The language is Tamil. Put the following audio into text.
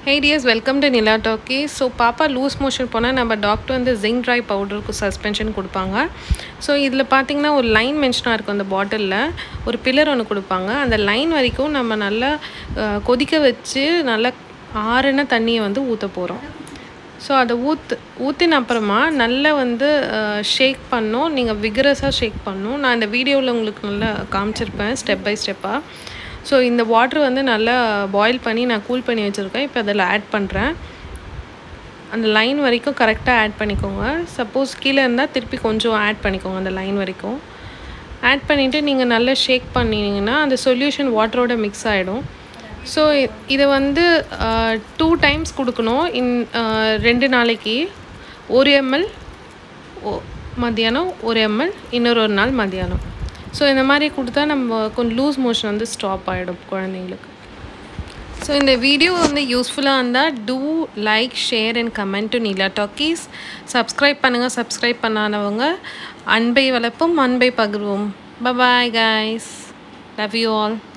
hey dears welcome to Nila talkie so பாப்பா லூஸ் மோஷன் போனால் நம்ம டாக்டர் வந்து ஜிங்க் ட்ரை பவுடருக்கு சஸ்பென்ஷன் கொடுப்பாங்க ஸோ இதில் பார்த்தீங்கன்னா ஒரு லைன் மென்ஷனாக இருக்கும் அந்த பாட்டிலில் ஒரு பில்லர் ஒன்று கொடுப்பாங்க அந்த லைன் வரைக்கும் நம்ம நல்லா அஹ், கொதிக்க வச்சு நல்லா ஆறுன தண்ணியை வந்து ஊற்ற போகிறோம் ஸோ அதை ஊற்று ஊற்றின அப்புறமா நல்லா வந்து ஷேக் பண்ணணும் நீங்கள் விகரஸாக ஷேக் பண்ணணும் நான் இந்த வீடியோவில் உங்களுக்கு நல்லா காமிச்சிருப்பேன் ஸ்டெப் பை ஸ்டெப்பாக ஸோ இந்த வாட்ரு வந்து நல்லா பாயில் பண்ணி நான் கூல் பண்ணி வச்சுருக்கேன் இப்போ அதில் ஆட் பண்ணுறேன் அந்த லைன் வரைக்கும் கரெக்டாக ஆட் பண்ணிக்கோங்க சப்போஸ் கீழே இருந்தால் திருப்பி கொஞ்சம் ஆட் பண்ணிக்கோங்க அந்த லைன் வரைக்கும் ஆட் பண்ணிவிட்டு நீங்கள் நல்லா ஷேக் பண்ணிங்கன்னா அந்த சொல்யூஷன் வாட்டரோட மிக்ஸ் ஆகிடும் ஸோ இதை வந்து டூ டைம்ஸ் கொடுக்கணும் இன் ரெண்டு நாளைக்கு ஒரு எம்எல் மத்தியானம் ஒரு எம்எல் இன்னொரு ஒரு நாள் மத்தியானம் ஸோ இந்த மாதிரி கொடுத்தா நம்ம கொஞ்சம் லூஸ் மோஷன் வந்து ஸ்டாப் ஆகிடும் குழந்தைங்களுக்கு ஸோ இந்த வீடியோ வந்து யூஸ்ஃபுல்லாக இருந்தால் do like share and comment to Neela talkies subscribe பண்ணுங்கள் சப்ஸ்கிரைப் பண்ணாதவங்க அன்பை வளர்ப்போம் அன்பை பகிர்வோம் bye bye guys love you all